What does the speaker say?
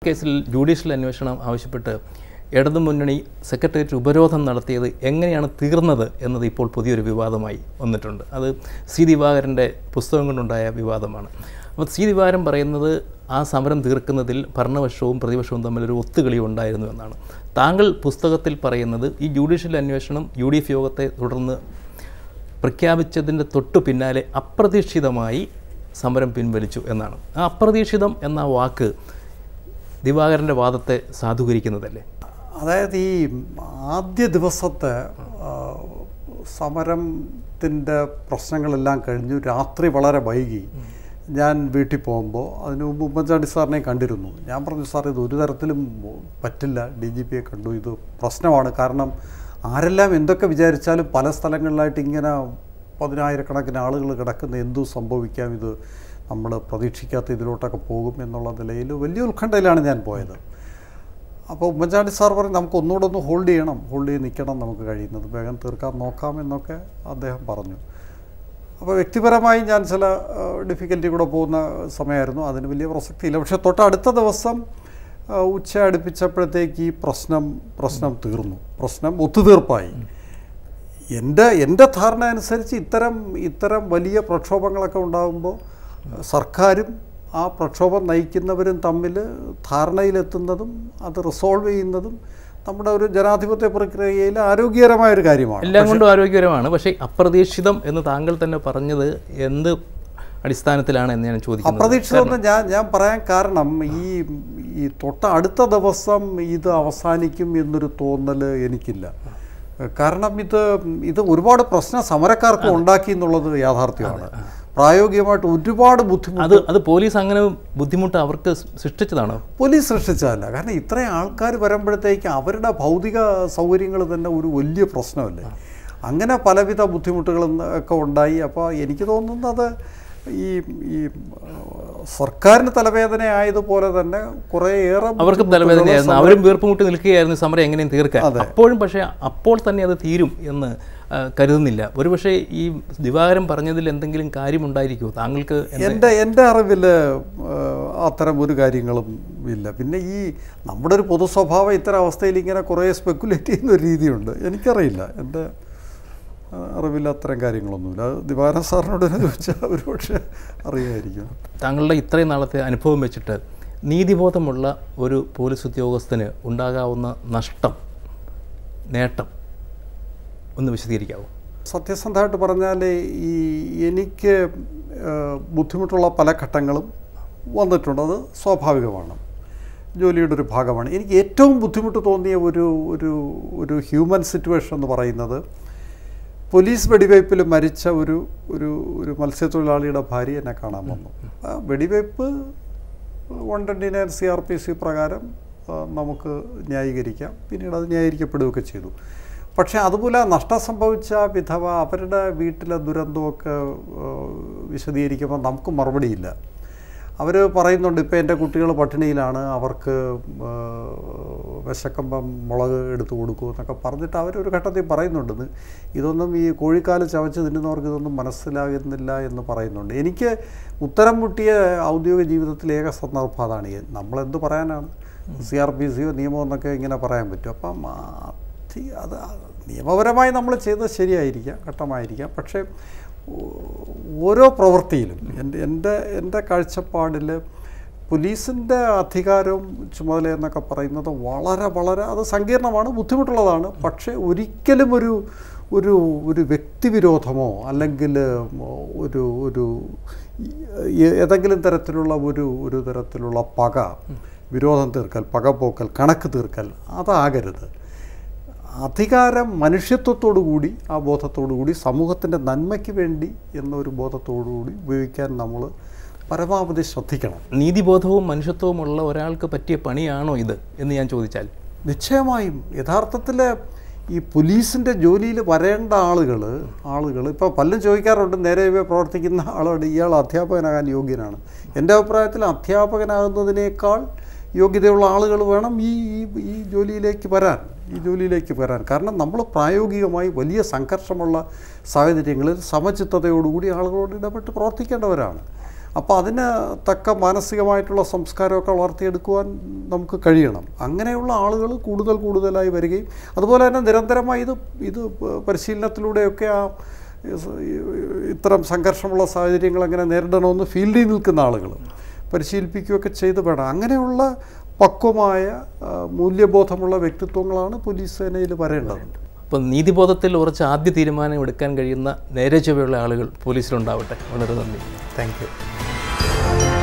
കേസിൽ ജുഡീഷ്യൽ അന്വേഷണം ആവശ്യപ്പെട്ട് ഇടതുമുന്നണി സെക്രട്ടേറിയറ്റ് ഉപരോധം നടത്തിയത് എങ്ങനെയാണ് തീർന്നത് എന്നത് ഇപ്പോൾ പുതിയൊരു വിവാദമായി വന്നിട്ടുണ്ട് അത് സി ദിവാകരൻ്റെ പുസ്തകം കൊണ്ടുണ്ടായ വിവാദമാണ് അപ്പോൾ സി ദിവാകരൻ പറയുന്നത് ആ സമരം തീർക്കുന്നതിൽ ഭരണപക്ഷവും പ്രതിപക്ഷവും തമ്മിലൊരു ഒത്തുകളി ഉണ്ടായിരുന്നു എന്നാണ് താങ്കൾ പുസ്തകത്തിൽ പറയുന്നത് ഈ ജുഡീഷ്യൽ അന്വേഷണം യു ഡി എഫ് യോഗത്തെ തുടർന്ന് പ്രഖ്യാപിച്ചതിൻ്റെ തൊട്ടു പിന്നാലെ അപ്രതീക്ഷിതമായി സമരം പിൻവലിച്ചു എന്നാണ് ആ അപ്രതീക്ഷിതം എന്ന വാക്ക് ദിവാകരൻ്റെ വാദത്തെ സാധൂകരിക്കുന്നതല്ലേ അതായത് ഈ ആദ്യ ദിവസത്തെ ആ, സമരത്തിൻ്റെ പ്രശ്നങ്ങളെല്ലാം കഴിഞ്ഞു രാത്രി വളരെ വൈകി ഞാൻ വീട്ടിൽ പോകുമ്പോൾ അതിന് മുമ്പ് ഉമ്മൻചാണ്ടി സാറിനെ കണ്ടിരുന്നു ഞാൻ പറഞ്ഞു സാർ ഇത് ഒരു തരത്തിലും പറ്റില്ല ഡി ജി പിയെ കണ്ടു ഇത് പ്രശ്നമാണ് കാരണം ആരെല്ലാം എന്തൊക്കെ വിചാരിച്ചാലും പല സ്ഥലങ്ങളിലായിട്ട് ഇങ്ങനെ പതിനായിരക്കണക്കിന് ആളുകൾ കിടക്കുന്ന എന്തു സംഭവിക്കാം ഇത് നമ്മൾ പ്രതീക്ഷിക്കാത്ത ഇതിലോട്ടൊക്കെ പോകും എന്നുള്ള നിലയിൽ വലിയ ഉത്കണ്ഠയിലാണ് ഞാൻ പോയത് അപ്പോൾ ഉമ്മൻചാണ്ടി സാർ പറഞ്ഞു നമുക്ക് ഒന്നുകൂടെ ഒന്ന് ഹോൾഡ് ചെയ്യണം ഹോൾഡ് ചെയ്ത് നിൽക്കണം നമുക്ക് കഴിയുന്നത് വേഗം തീർക്കാൻ നോക്കാം എന്നൊക്കെ അദ്ദേഹം പറഞ്ഞു അപ്പോൾ വ്യക്തിപരമായി ഞാൻ ചില ഡിഫിക്കൽറ്റി കൂടെ പോകുന്ന സമയമായിരുന്നു അതിന് വലിയ പ്രസക്തിയില്ല പക്ഷേ തൊട്ടടുത്ത ദിവസം ആ, ഉച്ച അടുപ്പിച്ചപ്പോഴത്തേക്ക് ഈ പ്രശ്നം പ്രശ്നം തീർന്നു പ്രശ്നം ഒത്തുതീർപ്പായി എൻ്റെ എൻ്റെ ധാരണ അനുസരിച്ച് ഇത്തരം ഇത്തരം വലിയ പ്രക്ഷോഭങ്ങളൊക്കെ ഉണ്ടാകുമ്പോൾ സർക്കാരും ആ പ്രക്ഷോഭം നയിക്കുന്നവരും തമ്മിൽ ധാരണയിലെത്തുന്നതും അത് റിസോൾവ് ചെയ്യുന്നതും നമ്മുടെ ഒരു ജനാധിപത്യ പ്രക്രിയയിൽ ആരോഗ്യകരമായ ഒരു കാര്യമാണ് എല്ലാം കൊണ്ടും ആരോഗ്യകരമാണ് പക്ഷേ അപ്രതീക്ഷിതം എന്ന് താങ്കൾ തന്നെ പറഞ്ഞത് എന്ത് അടിസ്ഥാനത്തിലാണ് എന്ന് ഞാൻ ചോദിക്കുന്നത് അപ്രതീക്ഷിതമെന്ന് ഞാൻ ഞാൻ പറയാൻ കാരണം ഈ ഈ തൊട്ട അടുത്ത ദിവസം ഇത് അവസാനിക്കും എന്നൊരു തോന്നൽ എനിക്കില്ല കാരണം ഇത് ഇത് ഒരുപാട് പ്രശ്നം സമരക്കാർക്ക് ഉണ്ടാക്കി എന്നുള്ളത് യാഥാർത്ഥ്യമാണ് പ്രായോഗികമായിട്ട് ഒരുപാട് ബുദ്ധിമുട്ട് അത് അത് പോലീസ് അങ്ങനെ ബുദ്ധിമുട്ട് അവർക്ക് സൃഷ്ടിച്ചതാണോ പോലീസ് സൃഷ്ടിച്ചതല്ല കാരണം ഇത്രയും ആൾക്കാർ വരുമ്പോഴത്തേക്ക് അവരുടെ ഭൗതിക സൗകര്യങ്ങൾ തന്നെ ഒരു വലിയ പ്രശ്നമല്ലേ അങ്ങനെ പലവിധ ബുദ്ധിമുട്ടുകളും ഒക്കെ ഉണ്ടായി അപ്പോൾ എനിക്ക് തോന്നുന്നത് ഈ ഈ ആ, സർക്കാരിന് തലവേദന ആയതുപോലെ തന്നെ കുറേയേറെ അവർക്ക് ബുദ്ധിമുട്ടുകൾ തലവേദനയായിരുന്നു അവരും വീർപ്പുമുട്ടി നിൽക്കുകയായിരുന്നു സമരം എങ്ങനെയും തീർക്കാൻ അപ്പോഴും പക്ഷേ അപ്പോൾ തന്നെ അത് തീരും എന്ന് ആ, കരുതുന്നില്ല ഒരുപക്ഷെ ഈ ദിവാകരൻ പറഞ്ഞതിൽ എന്തെങ്കിലും കാര്യമുണ്ടായിരിക്കുമോ താങ്കൾക്ക് എന്ത്- എൻ്റെ എൻ്റെ അറിവിൽ അത്തരം ഒരു കാര്യങ്ങളും ഇല്ല പിന്നെ ഈ നമ്മുടെ ഒരു പൊതു സ്വഭാവം ഇത്തരം അവസ്ഥയിൽ ഇങ്ങനെ കുറേ സ്പെക്കുലേറ്റ് ചെയ്യുന്ന ഒരു രീതിയുണ്ട് എനിക്കറിയില്ല എൻ്റെ ആ, അറിവിൽ അത്തരം കാര്യങ്ങളൊന്നുമില്ല അത് ദിവാന സാറിനോട് തന്നെ ചോദിച്ചാൽ ഒരു പക്ഷേ അറിയുമായിരിക്കും താങ്കളുടെ ഇത്രയും നാളത്തെ അനുഭവം വെച്ചിട്ട് നീതിബോധമുള്ള ഒരു പോലീസ് ഉദ്യോഗസ്ഥന് ഉണ്ടാകാവുന്ന നഷ്ടം നേട്ടം ഒന്ന് വിശദീകരിക്കാവോ സത്യസന്ധമായിട്ട് പറഞ്ഞാൽ ഈ എനിക്ക് ആ, ബുദ്ധിമുട്ടുള്ള പല ഘട്ടങ്ങളും വന്നിട്ടുണ്ട് അത് സ്വാഭാവികമാണ് ജോലിയുടെ ഒരു ഭാഗമാണ് എനിക്ക് ഏറ്റവും ബുദ്ധിമുട്ട് തോന്നിയ ഒരു ഒരു ഒരു ഹ്യൂമൻ സിറ്റുവേഷൻ എന്ന് പറയുന്നത് പോലീസ് വെടിവയ്പ്പിൽ മരിച്ച ഒരു ഒരു ഒരു മത്സ്യത്തൊഴിലാളിയുടെ ഭാര്യ എന്നെ കാണാൻ വന്നു ആ വെടിവയ്പ്പ് one twenty nine C R P C പ്രകാരം ആ, നമുക്ക് ന്യായീകരിക്കാം പിന്നീട് അത് ന്യായീകരിക്കപ്പെടുകയൊക്കെ ചെയ്തു പക്ഷേ അതുപോലെ നഷ്ടം സംഭവിച്ച വിധവ അവരുടെ വീട്ടിലെ ദുരന്തമൊക്കെ ആ, വിശദീകരിക്കുമ്പോൾ നമുക്ക് മറുപടിയില്ല അവർ പറയുന്നുണ്ട് ഇപ്പോൾ എൻ്റെ കുട്ടികൾ പട്ടിണിയിലാണ് അവർക്ക് ആ, വിശക്കുമ്പം മുളക് എടുത്തു കൊടുക്കൂ എന്നൊക്കെ പറഞ്ഞിട്ട് അവരൊരു ഘട്ടത്തിൽ പറയുന്നുണ്ട് ഇത് ഇതൊന്നും ഈ കോഴിക്കാല് ചവച്ച് തിന്നുന്നവർക്ക് ഇതൊന്നും മനസ്സിലാകുന്നില്ല എന്ന് പറയുന്നുണ്ട് എനിക്ക് ഉത്തരം മുട്ടിയ ഔദ്യോഗിക ജീവിതത്തിലെ ഏക സന്ദർഭം അതാണ് ഈ നമ്മളെന്ത് പറയാനാണ് സി ആർ പി സിയോ നിയമമോ എന്നൊക്കെ ഇങ്ങനെ പറയാൻ പറ്റും അപ്പം ആ, തി- അത് നിയമപരമായി നമ്മൾ ചെയ്തത് ശരിയായിരിക്കാം ഘട്ടമായിരിക്കാം പക്ഷേ ഓ- ഓരോ പ്രവൃത്തിയിലും എൻ്റെ എൻ്റെ എൻ്റെ കാഴ്ചപ്പാടിൽ പോലീസിൻ്റെ അധികാരവും ചുമതല എന്നൊക്കെ പറയുന്നത് വളരെ വളരെ അത് സങ്കീർണമാണ് ബുദ്ധിമുട്ടുള്ളതാണ് പക്ഷേ ഒരിക്കലും ഒരു ഒരു ഒരു വ്യക്തിവിരോധമോ അല്ലെങ്കിൽ ഒരു ഒരു ഈ- ഏതെങ്കിലും തരത്തിലുള്ള ഒരു ഒരു തരത്തിലുള്ള പക വിരോധം തീർക്കൽ പകപോക്കൽ കണക്ക് തീർക്കൽ അതാകരുത് അധികാരം മനുഷ്യത്വത്തോടു കൂടി ആ ബോധത്തോടു കൂടി സമൂഹത്തിൻ്റെ നന്മയ്ക്ക് വേണ്ടി എന്നൊരു ബോധത്തോടു കൂടി ഉപയോഗിക്കാൻ നമ്മൾ പരമാവധി ശ്രദ്ധിക്കണം നീതിബോധവും മനുഷ്യത്വവുമുള്ള ഒരാൾക്ക് പറ്റിയ പണിയാണോ ഇത് എന്ന് ഞാൻ ചോദിച്ചാൽ നിശ്ചയമായും യഥാർത്ഥത്തിൽ ഈ പോലീസിൻ്റെ ജോലിയിൽ വരേണ്ട ആളുകൾ ആളുകൾ ഇപ്പോൾ പലരും ചോദിക്കാറുണ്ട് നേരെ ഇവ പ്രവർത്തിക്കുന്ന ആളോട് ഇയാൾ അധ്യാപകനാകാൻ യോഗ്യനാണ് എൻ്റെ അഭിപ്രായത്തിൽ അധ്യാപകനാകുന്നതിനേക്കാൾ യോഗ്യതയുള്ള ആളുകൾ വേണം ഈ ഈ- ഈ ജോലിയിലേക്ക് വരാൻ ഈ ജോലിയിലേക്ക് വരാൻ കാരണം നമ്മൾ പ്രായോഗികമായി വലിയ സംഘർഷമുള്ള സാഹചര്യങ്ങളിൽ സമചിത്തതയോടുകൂടി ആളുകളോട് ഇടപെട്ട് പ്രവർത്തിക്കേണ്ടവരാണ് അപ്പോൾ അതിന് തക്ക മാനസികമായിട്ടുള്ള സംസ്കാരമൊക്കെ വളർത്തിയെടുക്കുവാൻ നമുക്ക് കഴിയണം അങ്ങനെയുള്ള ആളുകൾ കൂടുതൽ കൂടുതലായി വരികയും അതുപോലെ തന്നെ നിരന്തരമായി ഇത് ഇത് പരിശീലനത്തിലൂടെയൊക്കെ ആ ഇത്തരം സംഘർഷമുള്ള സാഹചര്യങ്ങൾ എങ്ങനെ നേരിടണമെന്ന് ഫീൽഡിൽ നിൽക്കുന്ന ആളുകൾ പരിശീലിപ്പിക്കുകയൊക്കെ ചെയ്ത് വേണം അങ്ങനെയുള്ള പക്വമായ ആ, മൂല്യബോധമുള്ള വ്യക്തിത്വങ്ങളാണ് പോലീസ് സേനയിൽ വരേണ്ടത് അപ്പം നീതിബോധത്തിൽ ഉറച്ച ആദ്യ തീരുമാനം എടുക്കാൻ കഴിയുന്ന നേരെ ചൊവ്വയുള്ള ആളുകൾ പോലീസിലുണ്ടാവട്ടെ വളരെ നന്ദി താങ്ക് യു